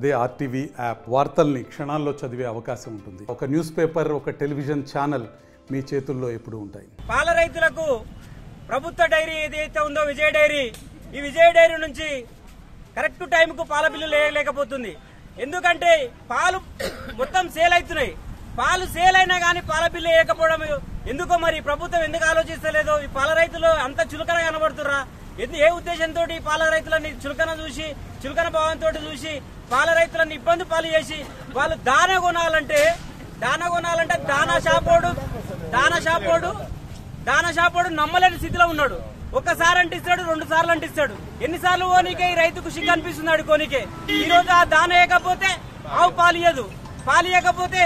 అదే RTV app వార్తల్ని క్షణాల్లో చదివే అవకాశం ఉంటుంది ఒక న్యూస్ పేపర్ ఒక టెలివిజన్ ఛానల్ మీ చేతుల్లో ఎప్పుడూ ఉంటాయి పాల రైతులకు ప్రభుత్వ డైరీ ఏదైతే ఉందో విజయ డైరీ ఈ విజయ డైరీ నుంచి కరెక్ట్ టైంకు పాల బిల్లు లేకపోతుంది ఎందుకంటే పాలు మొత్తం సేల్ అవుతున్నాయి పాలు సేల్ అయినా కానీ పాల బిల్లు వేయకపోవడం ఎందుకో మరి ప్రభుత్వం ఎందుకు ఆలోచిస్తలేదో ఈ పాల రైతులు అంత చులకన కనబడుతుర్రా ఎందు ఏ ఉద్దేశంతో ఈ పాల రైతులని చులకన చూసి చులకన భావంతో చూసి పాల రైతులను ఇబ్బంది పాలు చేసి వాళ్ళు దాన కొనాలంటే దాన కొనాలంటే దానా షాపోడు దానా షాపోడు దానా షాపోడు నమ్మలేని స్థితిలో ఉన్నాడు ఒక్కసారి అంటిస్తాడు రెండు సార్లు అంటిస్తాడు ఎన్నిసార్లు ఓనికే ఈ రైతుకు సిగ్గు అనిపిస్తున్నాడు కోనికే ఈ రోజు ఆ దాన వేయకపోతే ఆవు పాలియదు పాలియకపోతే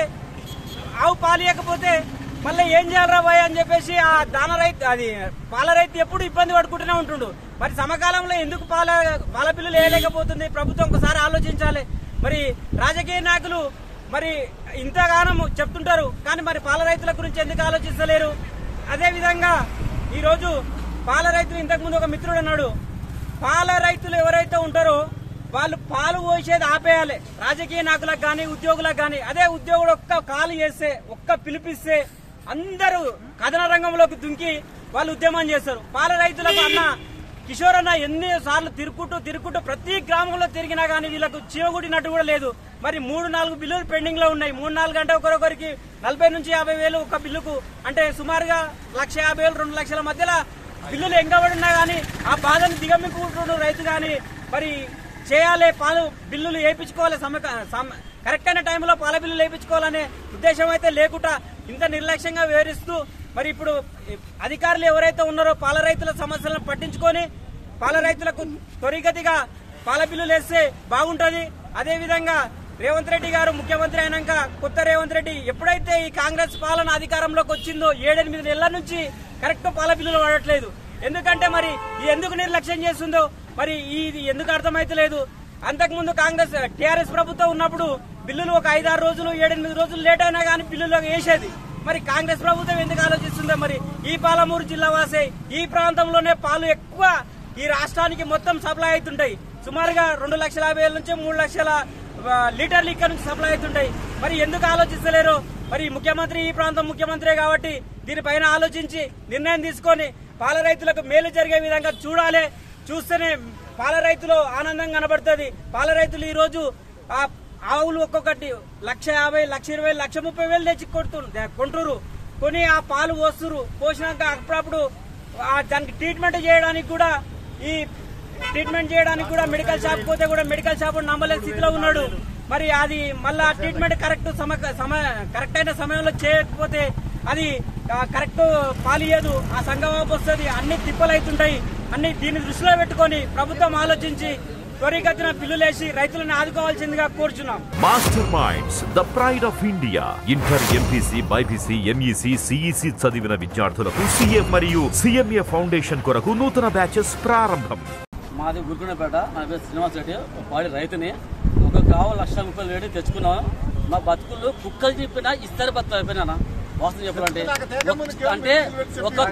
ఆవు పాలియకపోతే మళ్ళీ ఏం చేయాలరా బాయ్ అని చెప్పేసి ఆ దాన రైతు అది పాల రైతు ఎప్పుడు ఇబ్బంది పడుకుంటూనే ఉంటుండు మరి సమకాలంలో ఎందుకు పాల పాల బిల్లులు వేయలేకపోతుంది ప్రభుత్వం ఒకసారి ఆలోచించాలి మరి రాజకీయ నాయకులు మరి ఇంతగానం చెప్తుంటారు కానీ మరి పాల రైతుల గురించి ఎందుకు ఆలోచిస్తలేరు అదే విధంగా ఈ రోజు పాల రైతులు ఇంతకు ముందు ఒక మిత్రుడు అన్నాడు పాల రైతులు ఎవరైతే ఉంటారో వాళ్ళు పాలు పోసేది ఆపేయాలి రాజకీయ నాయకులకు కానీ ఉద్యోగులకు కానీ అదే ఉద్యోగుడు ఒక్క కాలు చేస్తే ఒక్క పిలిపిస్తే అందరూ కథన రంగంలోకి దుంకి వాళ్ళు ఉద్యమం చేస్తారు పాల రైతులకు అన్న కిషోర్ అన్న ఎన్ని సార్లు తిరుక్కుంటూ తిరుక్కుంటూ ప్రతి గ్రామంలో తిరిగినా కానీ వీళ్ళకు చీవగుడినట్టు కూడా లేదు మరి మూడు నాలుగు బిల్లులు పెండింగ్ లో ఉన్నాయి మూడు నాలుగు గంట ఒకరొకరికి నలభై నుంచి యాభై వేలు ఒక బిల్లుకు అంటే సుమారుగా లక్ష యాభై వేలు రెండు లక్షల మధ్యలో బిల్లులు ఎంగబడి ఉన్నా గానీ ఆ బాధను దిగమింపుకుంటున్న రైతు గాని మరి చేయాలి పాలు బిల్లులు వేయించుకోవాలి సమ సమ- కరెక్ట్ అయిన టైంలో పాల బిల్లులు వేయించుకోవాలనే ఉద్దేశం అయితే లేకుండా ఇంత నిర్లక్ష్యంగా వివరిస్తూ మరి ఇప్పుడు అధికారులు ఎవరైతే ఉన్నారో పాల రైతుల సమస్యలను పట్టించుకొని పాల రైతులకు త్వరిగతిగా పాల బిల్లులు వేస్తే బాగుంటది అదే విధంగా రేవంత్ రెడ్డి గారు ముఖ్యమంత్రి అయినాక కొత్త రేవంత్ రెడ్డి ఎప్పుడైతే ఈ కాంగ్రెస్ పాలన అధికారంలోకి వచ్చిందో ఏడెనిమిది నెలల నుంచి కరెక్ట్ పాల బిల్లులు పడట్లేదు ఎందుకంటే మరి ఇది ఎందుకు నిర్లక్ష్యం చేస్తుందో మరి ఇది ఎందుకు అర్థమైతలేదు అంతకుముందు కాంగ్రెస్ టీఆర్ఎస్ ప్రభుత్వం ఉన్నప్పుడు బిల్లులు ఒక ఐదారు రోజులు ఏడెనిమిది రోజులు లేట్ అయినా కానీ బిల్లులు వేసేది మరి కాంగ్రెస్ ప్రభుత్వం ఎందుకు ఆలోచిస్తుందో మరి ఈ పాలమూరు జిల్లా వాసే ఈ ప్రాంతంలోనే పాలు ఎక్కువ ఈ రాష్ట్రానికి మొత్తం సప్లై అవుతుంటాయి సుమారుగా రెండు లక్షల యాభై వేల నుంచి మూడు లక్షల ఆ, లీటర్లు ఇక్కడ నుంచి సప్లై అవుతుంటాయి మరి ఎందుకు ఆలోచిస్తలేరు మరి ముఖ్యమంత్రి ఈ ప్రాంతం ముఖ్యమంత్రే కాబట్టి దీనిపైన ఆలోచించి నిర్ణయం తీసుకొని పాల రైతులకు మేలు జరిగే విధంగా చూడాలి చూస్తేనే పాల రైతులు ఆనందం కనబడుతుంది పాల రైతులు ఈ రోజు ఆ ఆవులు ఒక్కొక్కటి లక్ష యాభై లక్ష ఇరవై లక్ష ముప్పై వేలు తెచ్చి కొడుతు కొంటురు కొని ఆ పాలు పోస్తురు పోసినాక అప్పుడప్పుడు ఆ దానికి ట్రీట్మెంట్ చేయడానికి కూడా ఈ ట్రీట్మెంట్ చేయడానికి కూడా మెడికల్ షాప్ పోతే కూడా మెడికల్ షాప్ నమ్మలేని స్థితిలో ఉన్నాడు మరి అది మళ్ళా ట్రీట్మెంట్ కరెక్ట్ సమ సమ- కరెక్ట్ అయిన సమయంలో చేయకపోతే అది ఆ, కరెక్ట్ పాలియదు ఆ సంగమాపు వస్తుంది అన్ని తిప్పలు అవుతుంటాయి అన్ని దీన్ని దృష్టిలో పెట్టుకొని ప్రభుత్వం ఆలోచించి త్వరిగతిన బిల్లులేసి రైతులను ఆదుకోవాల్సిందిగా కోరుచున్నాం master minds the pride of India inter MPC BiPC MEC CEC చదివిన విద్యార్థులకు సీఎం మరియు సిఎంఏ ఫౌండేషన్ కొరకు నూతన బ్యాచెస్ ప్రారంభం మాది గురుకునేపేట నా పేరు శ్రీనివాస్ రెడ్డి వాడి రైతుని ఒక కావు లక్ష ముప్పై వేలు తెచ్చుకున్నాం మా బతుకులు కుక్కలు చెప్పినా ఇస్తారు బతుకులు అయిపోయినా వాస్తవం చెప్పాలంటే ఒక- అంటే ఒక్కొక్క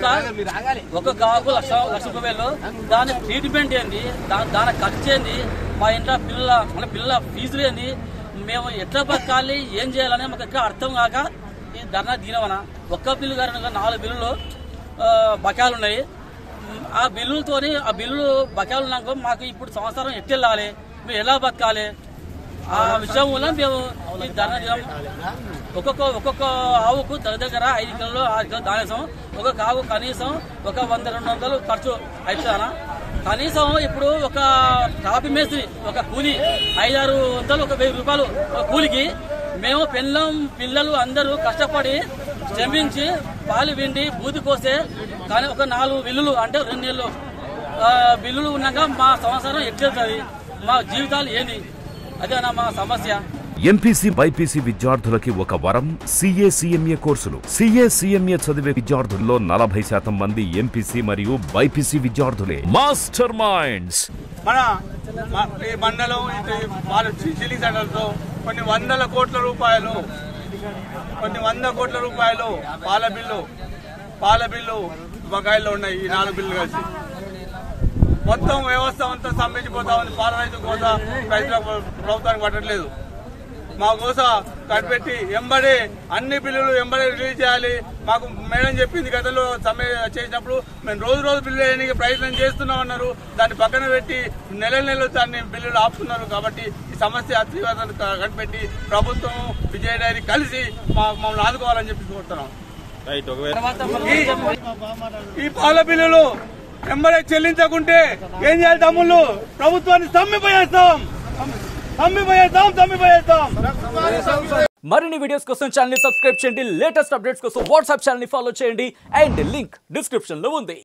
ఒక కావుకు లక్ష లక్ష ముప్పై వేలు దాని ట్రీట్మెంట్ ఏంది దా- దాని ఖర్చు ఏంది మా ఇంట్లో పిల్లల మన పిల్లల ఫీజులు ఏంది మేము ఎట్లా బతకాలి ఏం చేయాలని మాకు ఎక్కడ అర్థం కాక ఈ ధర్నా దీనవన ఒక్క బిల్లు గారు నాలుగు బిల్లులు ఆ, బకాయిలు ఉన్నాయి ఆ బిల్లులతోని ఆ బిల్లులు బకాయిలు ఉన్నాక మాకు ఇప్పుడు సంవత్సరం ఎట్టెళ్ళాలి మేము ఎలా బతకాలి ఆ విషయం వల్ల మేము ఈ ధర్నా దినం ఒక్కొక్క ఒక్కొక్క ఆవుకు దగ్గర దగ్గర ఐదు కిలోలు ఆరు కిలోలు దానేసాం ఒక్కొక్క ఆవు కనీసం ఒక వంద రెండు వందలు ఖర్చు అవుతుందనా కనీసం ఇప్పుడు ఒక టాపి మేస్త్రి ఒక కూలి ఐదారు వందలు ఒక వెయ్యి రూపాయలు ఒక కూలికి మేము పిల్లం పిల్లలు అందరూ కష్టపడి శ్రమించి పాలు విండి బూది కోస్తే కానీ ఒక నాలుగు బిల్లులు అంటే రెండు నెలలు ఆ, బిల్లులు ఉన్నాక మా సంవత్సరం ఎట్లెళ్తుంది మా జీవితాలు ఏంది అదేనా మా సమస్య ఎంపీసీ బైపీసీ విద్యార్థులకి ఒక వరం సిఏ సిఎంఏ కోర్సులు సిఏ సిఎంఏ చదివే విద్యార్థుల్లో నలభై శాతం మంది ఎంపీసీ మరియు బైపీసీ విద్యార్థులే మాస్టర్ మైండ్స్ మన మ- ఈ మండలం ఇది వాళ్ళు చిల్లి సెంటర్తో కొన్ని వందల కోట్ల రూపాయలు కొన్ని వంద కోట్ల రూపాయలు పాల బిల్లు పాల బిల్లు బకాయిల్లో ఉన్నాయి ఈ నాలుగు బిల్లు కలిసి మొత్తం వ్యవస్థ అంతా స్తంభించిపోతా ఉంది పాల రైతు కోత రైతులకు ప్రభుత్వానికి పట్టట్లేదు మా కోస కనిపెట్టి ఎంబడే అన్ని బిల్లులు ఎంబడే రిలీజ్ చేయాలి మాకు మేడం చెప్పింది గతంలో సమ్మె చేసినప్పుడు మేము రోజు రోజు బిల్లు వేయడానికి ప్రయత్నం చేస్తున్నాం అన్నారు దాన్ని పక్కన పెట్టి నెల నెలలు దాన్ని బిల్లులు ఆపుతున్నారు కాబట్టి ఈ సమస్య తీవ్రతను కనిపెట్టి ప్రభుత్వం విజయ డైరీ కలిసి మా మమ్మల్ని ఆదుకోవాలని చెప్పి కోరుతున్నాం ఈ- ఈ పాల బిల్లులు ఎంబడే చెల్లించకుంటే ఏం చేయాలి తమ్ముళ్ళు ప్రభుత్వాన్ని సమ్మిపోయేస్తాం సమ్మిపోయేస్తాం సమ్మిపోయేస్తాం మరిన్ని వీడియోస్ కోసం ఛానల్ సబ్స్క్రైబ్ చేయండి లేటెస్ట్ అప్డేట్స్ కోసం వాట్సాప్ ఛానల్ ఫాలో చేయండి అండ్ లింక్ డిస్క్రిప్షన్ లో ఉంది